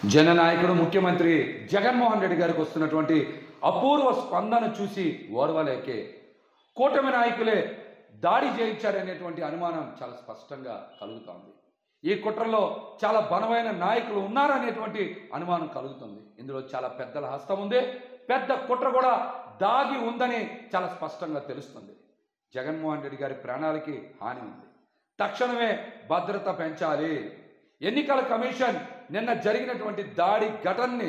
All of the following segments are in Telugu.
జననాయకుడు ముఖ్యమంత్రి జగన్మోహన్ రెడ్డి గారికి వస్తున్నటువంటి అపూర్వ స్పందన చూసి ఓర్వలేకే కూటమి నాయకులే దాడి చేయించారనేటువంటి అనుమానం చాలా స్పష్టంగా కలుగుతోంది ఈ కుట్రలో చాలా బలమైన నాయకులు ఉన్నారనేటువంటి అనుమానం కలుగుతుంది ఇందులో చాలా పెద్దల హస్తం ఉంది పెద్ద కుట్ర కూడా దాగి ఉందని చాలా స్పష్టంగా తెలుస్తుంది జగన్మోహన్ రెడ్డి గారి ప్రాణాలకి హాని ఉంది తక్షణమే భద్రత పెంచాలి ఎన్నికల కమిషన్ నిన్న జరిగినటువంటి దాడి ఘటనని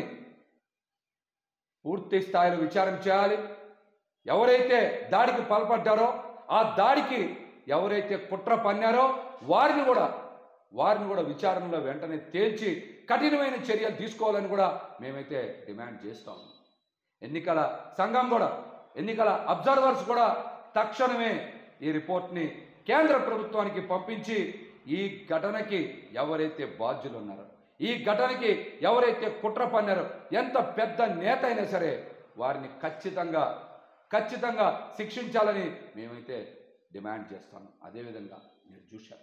పూర్తి స్థాయిలో విచారణ చేయాలి ఎవరైతే దాడికి పాల్పడ్డారో ఆ దాడికి ఎవరైతే కుట్ర పన్నారో వారిని కూడా వారిని కూడా విచారణలో వెంటనే తేల్చి కఠినమైన చర్యలు తీసుకోవాలని కూడా మేమైతే డిమాండ్ చేస్తాం ఎన్నికల సంఘం కూడా ఎన్నికల అబ్జర్వర్స్ కూడా తక్షణమే ఈ రిపోర్ట్ని కేంద్ర ప్రభుత్వానికి పంపించి ఈ ఘటనకి ఎవరైతే బాధ్యులు ఉన్నారో ఈ ఘటనకి ఎవరైతే కుట్ర పన్నారో ఎంత పెద్ద నేత అయినా సరే వారిని ఖచ్చితంగా ఖచ్చితంగా శిక్షించాలని మేమైతే డిమాండ్ చేస్తాను అదేవిధంగా మీరు చూశారు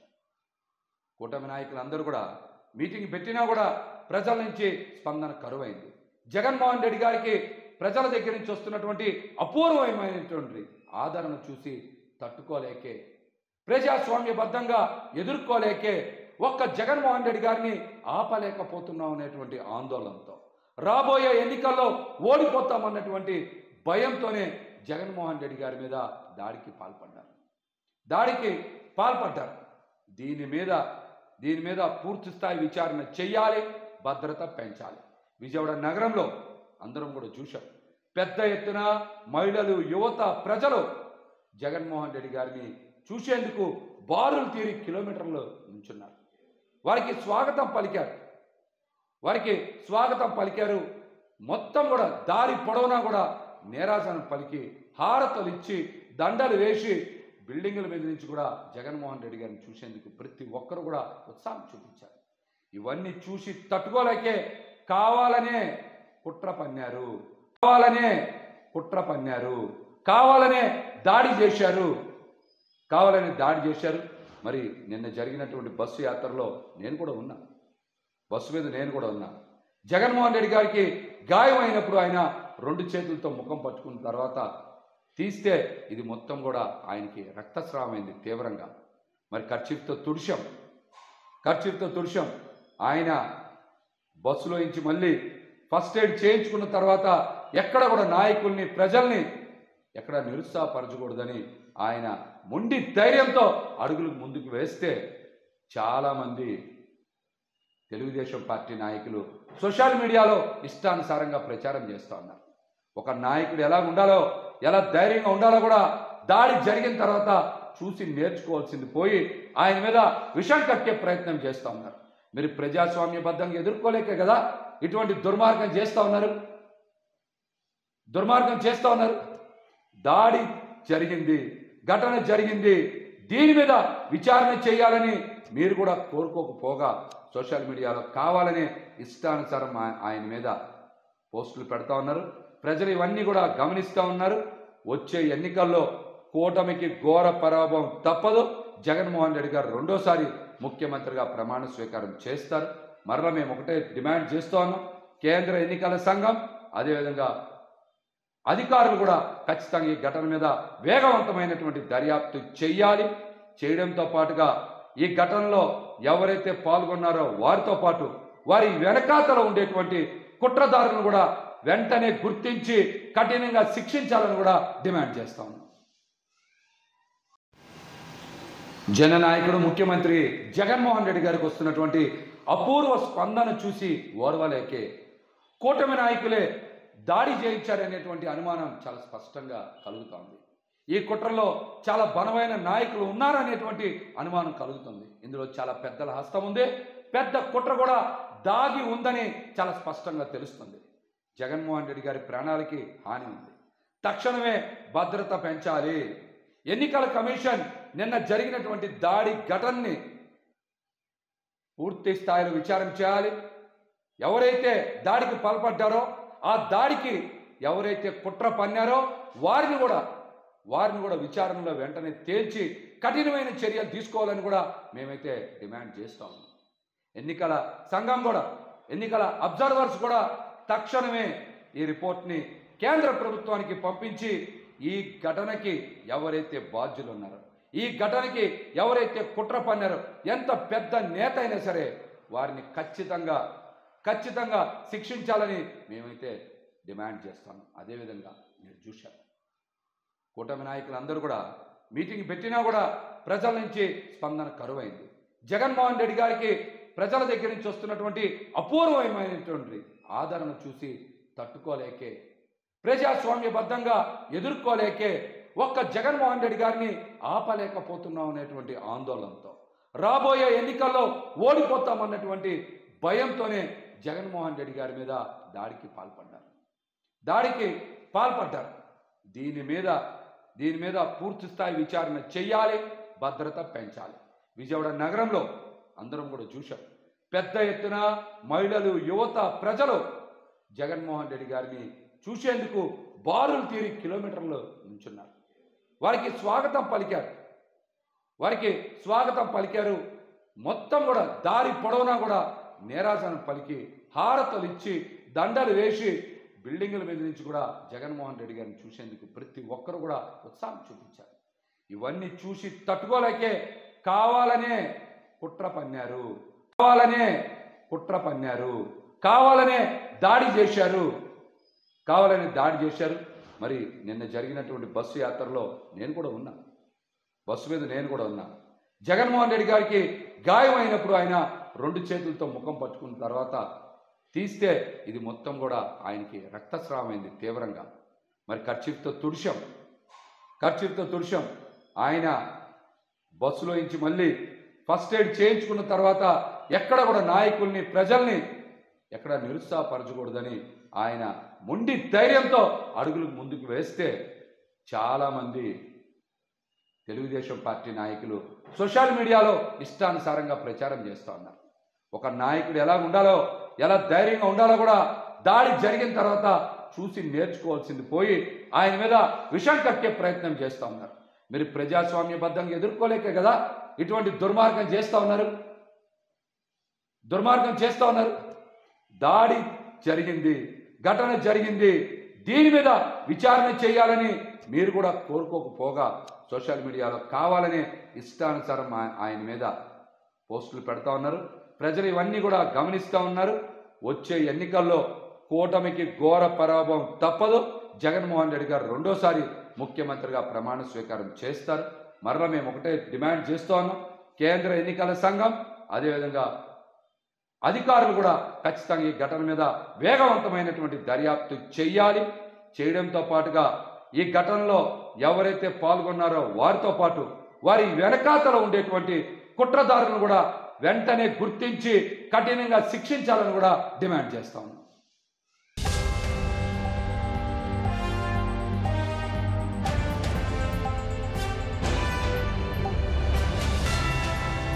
కూటమి నాయకులందరూ కూడా మీటింగ్ పెట్టినా కూడా ప్రజల నుంచి స్పందన కరువైంది జగన్మోహన్ రెడ్డి గారికి ప్రజల దగ్గర నుంచి వస్తున్నటువంటి అపూర్వమైనటువంటి ఆదరణ చూసి తట్టుకోలేకే ప్రజాస్వామ్యబద్ధంగా ఎదుర్కోలేకే ఒక్క జగన్మోహన్ రెడ్డి గారిని ఆపలేకపోతున్నాం అనేటువంటి ఆందోళనతో రాబోయే ఎన్నికల్లో ఓడిపోతామన్నటువంటి భయంతోనే జగన్మోహన్ రెడ్డి గారి మీద దాడికి పాల్పడ్డారు దాడికి పాల్పడ్డారు దీని మీద దీని మీద పూర్తి స్థాయి విచారణ చెయ్యాలి భద్రత పెంచాలి విజయవాడ నగరంలో అందరం కూడా చూశాం పెద్ద ఎత్తున మహిళలు యువత ప్రజలు జగన్మోహన్ రెడ్డి గారిని చూసేందుకు బారులు తీరి కిలోమీటర్లు నుంచున్నారు వారికి స్వాగతం పలికారు వారికి స్వాగతం పలికారు మొత్తం కూడా దారి పొడవునా కూడా నేరాసనం పలికి హారతలు ఇచ్చి దండలు వేసి బిల్డింగుల మీద నుంచి కూడా జగన్మోహన్ రెడ్డి గారిని చూసేందుకు ప్రతి ఒక్కరు కూడా ఉత్సాహం చూపించారు ఇవన్నీ చూసి తట్టుకోలేకే కావాలనే కుట్ర పన్నారు కావాలనే కుట్ర పన్నారు కావాలనే దాడి చేశారు కావాలని దాడి చేశారు మరి నిన్న జరిగినటువంటి బస్సు యాత్రలో నేను కూడా ఉన్నా బస్సు మీద నేను కూడా ఉన్నా జగన్మోహన్ రెడ్డి గారికి గాయమైనప్పుడు ఆయన రెండు చేతులతో ముఖం పట్టుకున్న తర్వాత తీస్తే ఇది మొత్తం కూడా ఆయనకి రక్తస్రావమైంది తీవ్రంగా మరి ఖర్చీఫ్తో తుడిచాం ఖర్చీఫ్తో తుడిచాం ఆయన బస్సులో నుంచి మళ్ళీ ఫస్ట్ ఎయిడ్ చేయించుకున్న తర్వాత ఎక్కడ కూడా నాయకుల్ని ప్రజల్ని ఎక్కడ నిరుత్సాహపరచకూడదని ఆయన మొండి ధైర్యంతో అడుగులు ముందుకు వేస్తే చాలామంది తెలుగుదేశం పార్టీ నాయకులు సోషల్ మీడియాలో ఇష్టానుసారంగా ప్రచారం చేస్తూ ఉన్నారు ఒక నాయకుడు ఎలా ఉండాలో ఎలా ధైర్యంగా ఉండాలో కూడా దాడి జరిగిన తర్వాత చూసి నేర్చుకోవాల్సింది పోయి ఆయన మీద విషం కక్కే ప్రయత్నం చేస్తూ ఉన్నారు మీరు ప్రజాస్వామ్యబద్ధంగా ఎదుర్కోలేకే కదా ఇటువంటి దుర్మార్గం చేస్తూ ఉన్నారు దుర్మార్గం చేస్తూ ఉన్నారు దాడి జరిగింది ఘటన జరిగింది దీని మీద విచారణ చేయాలని మీరు కూడా కోరుకోకపోగా సోషల్ మీడియాలో కావాలనే ఇష్టానుసారం ఆ- ఆయన మీద పోస్టులు పెడతా ఉన్నారు ప్రజలు ఇవన్నీ కూడా గమనిస్తూ ఉన్నారు వచ్చే ఎన్నికల్లో కూటమికి ఘోర పరాభవం తప్పదు జగన్మోహన్ రెడ్డి గారు రెండోసారి ముఖ్యమంత్రిగా ప్రమాణ స్వీకారం చేస్తారు మరలా మేము ఒకటే డిమాండ్ చేస్తూ ఉన్నాం కేంద్ర ఎన్నికల సంఘం అదేవిధంగా అధికారులు కూడా ఖచ్చితంగా ఈ ఘటన మీద వేగవంతమైనటువంటి దర్యాప్తు చెయ్యాలి చేయడంతో పాటుగా ఈ ఘటనలో ఎవరైతే పాల్గొన్నారో వారితో పాటు వారి వెనకాతల ఉండేటువంటి కుట్రదారులను కూడా వెంటనే గుర్తించి కఠినంగా శిక్షించాలని కూడా డిమాండ్ చేస్తా ఉన్నాం జననాయకుడు ముఖ్యమంత్రి జగన్మోహన్ రెడ్డి గారికి వస్తున్నటువంటి అపూర్వ స్పందన చూసి ఓర్వలేకే కూటమి నాయకులే దాడి చేయించారనేటువంటి అనుమానం చాలా స్పష్టంగా కలుగుతోంది ఈ కుట్రలో చాలా బలమైన నాయకులు ఉన్నారనేటువంటి అనుమానం కలుగుతుంది ఇందులో చాలా పెద్దల హస్తం ఉంది పెద్ద కుట్ర కూడా దాగి ఉందని చాలా స్పష్టంగా తెలుస్తుంది జగన్మోహన్ రెడ్డి గారి ప్రాణాలకి హాని ఉంది తక్షణమే భద్రత పెంచాలి ఎన్నికల కమిషన్ నిన్న జరిగినటువంటి దాడి ఘటనని పూర్తి స్థాయిలో విచారణ చేయాలి ఎవరైతే దాడికి పాల్పడ్డారో ఆ దాడికి ఎవరైతే కుట్ర పన్నారో వారిని కూడా వారిని కూడా విచారణలో వెంటనే తేల్చి కఠినమైన చర్యలు తీసుకోవాలని కూడా మేమైతే డిమాండ్ చేస్తాము ఎన్నికల సంఘం కూడా ఎన్నికల అబ్జర్వర్స్ కూడా తక్షణమే ఈ రిపోర్ట్ని కేంద్ర ప్రభుత్వానికి పంపించి ఈ ఘటనకి ఎవరైతే బాధ్యులు ఉన్నారో ఈ ఘటనకి ఎవరైతే కుట్ర పన్నారో ఎంత పెద్ద నేత అయినా సరే వారిని ఖచ్చితంగా ఖచ్చితంగా శిక్షించాలని మేమైతే డిమాండ్ చేస్తాం అదేవిధంగా మీరు చూశారు కూటమి నాయకులందరూ కూడా మీటింగ్ పెట్టినా కూడా ప్రజల నుంచి స్పందన కరువైంది జగన్మోహన్ రెడ్డి గారికి ప్రజల దగ్గర నుంచి వస్తున్నటువంటి అపూర్వమైనటువంటి ఆదరణ చూసి తట్టుకోలేకే ప్రజాస్వామ్యబద్ధంగా ఎదుర్కోలేకే ఒక్క జగన్మోహన్ రెడ్డి గారిని ఆపలేకపోతున్నాం అనేటువంటి ఆందోళనతో రాబోయే ఎన్నికల్లో ఓడిపోతామన్నటువంటి భయంతోనే జగన్మోహన్ రెడ్డి గారి మీద దాడికి పాల్పడ్డారు దాడికి పాల్పడ్డారు దీని మీద దీని మీద పూర్తి స్థాయి విచారణ చెయ్యాలి భద్రత పెంచాలి విజయవాడ నగరంలో అందరం కూడా చూశాం పెద్ద ఎత్తున మహిళలు యువత ప్రజలు జగన్మోహన్ రెడ్డి గారిని చూసేందుకు బారులు తీరి కిలోమీటర్లు నుంచున్నారు వారికి స్వాగతం పలికారు వారికి స్వాగతం పలికారు మొత్తం కూడా దారి పొడవునా కూడా నేరాసనం పలికి హారతలు ఇచ్చి దండలు వేసి బిల్డింగుల మీద నుంచి కూడా జగన్మోహన్ రెడ్డి గారిని చూసేందుకు ప్రతి ఒక్కరు కూడా ఉత్సాహం చూపించారు ఇవన్నీ చూసి తట్టుకోలేకే కావాలనే కుట్ర పన్నారు కావాలనే కుట్ర పన్నారు కావాలనే దాడి చేశారు కావాలని దాడి చేశారు మరి నిన్న జరిగినటువంటి బస్సు యాత్రలో నేను కూడా ఉన్నా బస్సు మీద నేను కూడా ఉన్నా జగన్మోహన్ రెడ్డి గారికి గాయమైనప్పుడు ఆయన రెండు చేతులతో ముఖం పట్టుకున్న తర్వాత తీస్తే ఇది మొత్తం కూడా ఆయనకి రక్తస్రావమైంది తీవ్రంగా మరి ఖర్చీఫ్తో తుడిచాం ఖర్చీఫ్తో తుడిచాం ఆయన బస్సులో నుంచి మళ్ళీ ఫస్ట్ ఎయిడ్ చేయించుకున్న తర్వాత ఎక్కడ కూడా నాయకుల్ని ప్రజల్ని ఎక్కడ నిరుత్సాహపరచకూడదని ఆయన మొండి ధైర్యంతో అడుగులు ముందుకు వేస్తే చాలామంది తెలుగుదేశం పార్టీ నాయకులు సోషల్ మీడియాలో ఇష్టానుసారంగా ప్రచారం చేస్తూ ఉన్నారు ఒక నాయకుడు ఎలా ఉండాలో ఎలా ధైర్యంగా ఉండాలో కూడా దాడి జరిగిన తర్వాత చూసి నేర్చుకోవాల్సింది పోయి ఆయన మీద విషం కక్కే ప్రయత్నం చేస్తూ ఉన్నారు మీరు ప్రజాస్వామ్యబద్ధంగా ఎదుర్కోలేకే కదా ఇటువంటి దుర్మార్గం చేస్తూ ఉన్నారు దుర్మార్గం చేస్తూ ఉన్నారు దాడి జరిగింది ఘటన జరిగింది దీని మీద విచారణ చేయాలని మీరు కూడా కోరుకోకపోగా సోషల్ మీడియాలో కావాలనే ఇష్టానుసారం ఆ- ఆయన మీద పోస్టులు పెడతా ఉన్నారు ప్రజలు ఇవన్నీ కూడా గమనిస్తూ ఉన్నారు వచ్చే ఎన్నికల్లో కూటమికి ఘోర పరాభవం తప్పదు జగన్మోహన్ రెడ్డి గారు రెండోసారి ముఖ్యమంత్రిగా ప్రమాణ స్వీకారం చేస్తారు మరలా మేము ఒకటే డిమాండ్ చేస్తూ ఉన్నాం కేంద్ర ఎన్నికల సంఘం అదేవిధంగా అధికారులు కూడా ఖచ్చితంగా ఈ ఘటన మీద వేగవంతమైనటువంటి దర్యాప్తు చెయ్యాలి చేయడంతో పాటుగా ఈ ఘటనలో ఎవరైతే పాల్గొన్నారో వారితో పాటు వారి వెనకాతల ఉండేటువంటి కుట్రదారులను కూడా వెంటనే గుర్తించి కఠినంగా శిక్షించాలని కూడా డిమాండ్ చేస్తాము